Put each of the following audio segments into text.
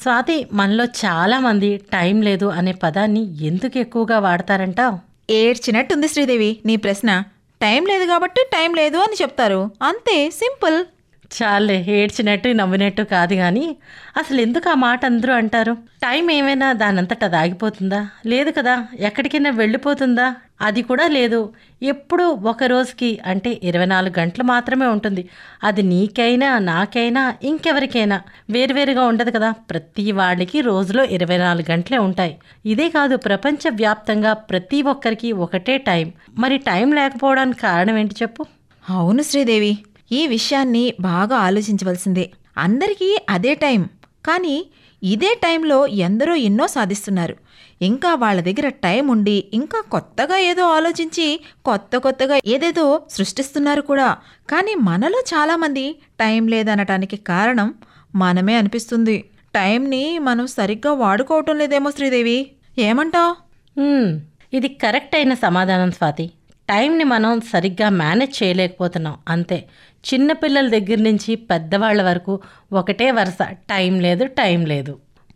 స్వాతి మనలో చాలామంది టైం లేదు అనే పదాన్ని ఎందుకు ఎక్కువగా వాడతారంటావు ఏడ్చినట్టుంది శ్రీదేవి నీ ప్రశ్న టైం లేదు కాబట్టి టైం లేదు అని చెప్తారు అంతే సింపుల్ చాలే ఏడ్చినట్టు నవ్వినట్టు కాదు కానీ అసలు ఎందుకు ఆ మాట అందరూ అంటారు టైం ఏమైనా దానంతట అది ఆగిపోతుందా లేదు కదా ఎక్కడికైనా వెళ్ళిపోతుందా అది కూడా లేదు ఎప్పుడు ఒక రోజుకి అంటే ఇరవై నాలుగు గంటలు మాత్రమే ఉంటుంది అది నీకైనా నాకైనా ఇంకెవరికైనా వేరువేరుగా ఉండదు కదా ప్రతి వాళ్ళకి రోజులో ఇరవై నాలుగు గంటలే ఉంటాయి ఇదే కాదు ప్రపంచవ్యాప్తంగా ప్రతి ఒక్కరికి ఒకటే టైం మరి టైం లేకపోవడానికి కారణం ఏంటి చెప్పు అవును శ్రీదేవి ఈ విషయాన్ని బాగా ఆలోచించవలసిందే అందరికీ అదే టైం కానీ ఇదే టైంలో ఎందరో ఎన్నో సాధిస్తున్నారు ఇంకా వాళ్ళ దగ్గర టైం ఉండి ఇంకా కొత్తగా ఏదో ఆలోచించి కొత్త కొత్తగా ఏదేదో సృష్టిస్తున్నారు కూడా కానీ మనలో చాలామంది టైం లేదనటానికి కారణం మనమే అనిపిస్తుంది టైంని మనం సరిగ్గా వాడుకోవటం లేదేమో శ్రీదేవి ఏమంటావ్ మ్మ్. ఇది కరెక్ట్ అయిన సమాధానం స్వాతి టైంని మనం సరిగ్గా మేనేజ్ చేయలేకపోతున్నాం అంతే చిన్నపిల్లల దగ్గర నుంచి పెద్దవాళ్ళ వరకు ఒకటే వరుస టైం లేదు టైం లేదు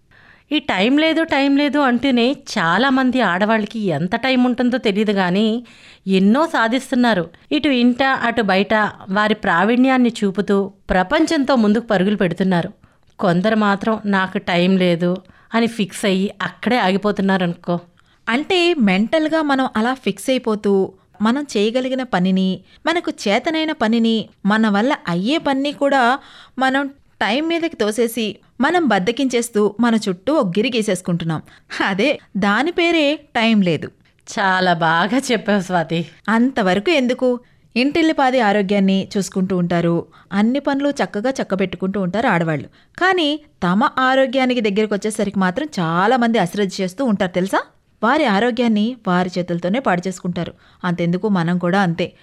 ఈ టైం లేదు టైం లేదు అంటూనే చాలామంది ఆడవాళ్ళకి ఎంత టైం ఉంటుందో తెలియదు కానీ ఎన్నో సాధిస్తున్నారు ఇటు ఇంట అటు బయట వారి ప్రావీణ్యాన్ని చూపుతూ ప్రపంచంతో ముందుకు పరుగులు పెడుతున్నారు కొందరు మాత్రం నాకు టైం లేదు అని ఫిక్స్ అయ్యి అక్కడే ఆగిపోతున్నారు అనుకో అంటే మెంటల్గా మనం అలా ఫిక్స్ అయిపోతూ మనం చేయగలిగిన పనిని మనకు చేతనైన పనిని మన వల్ల అయ్యే పని కూడా మనం టైం మీదకి తోసేసి మనం బద్దకించేస్తూ మన చుట్టూ ఒక గిరి గీసేసుకుంటున్నాం అదే దాని పేరే టైం లేదు చాలా బాగా చెప్పావు స్వాతి అంతవరకు ఎందుకు ఇంటిల్లిపాది ఆరోగ్యాన్ని చూసుకుంటూ ఉంటారు అన్ని పనులు చక్కగా చక్కబెట్టుకుంటూ ఉంటారు ఆడవాళ్ళు కానీ తమ ఆరోగ్యానికి దగ్గరికి వచ్చేసరికి మాత్రం చాలామంది అశ్రద్ధ చేస్తూ ఉంటారు తెలుసా వారి ఆరోగ్యాన్ని వారి చేతులతోనే పాడు చేసుకుంటారు అంతెందుకు మనం కూడా అంతే